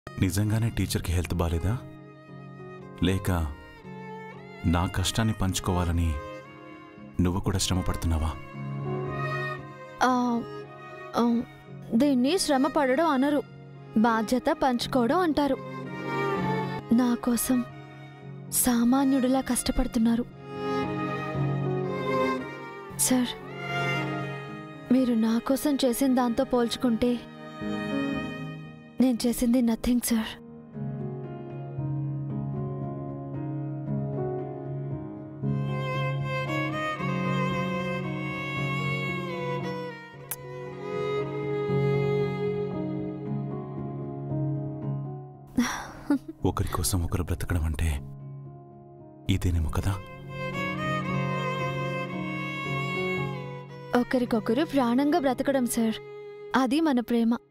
నిజంగానే టీచర్కి హెల్త్ బాలేదా లేక నా కష్టాన్ని పంచుకోవాలని నువ్వు కూడా శ్రమ పడుతున్నావా ఆ, ఆ, దీన్ని శ్రమ పడడం అనరు బాధ్యత పంచుకోవడం అంటారు నా కోసం సామాన్యుడిలా కష్టపడుతున్నారు సార్ మీరు నా కోసం చేసిన దాంతో పోల్చుకుంటే నేను చేసింది నథింగ్ సార్ ఒకరి కోసం ఒకరు బ్రతకడం అంటే ఇదేనేమో కదా ఒకరికొకరు ప్రాణంగా బ్రతకడం సార్ అది మన ప్రేమ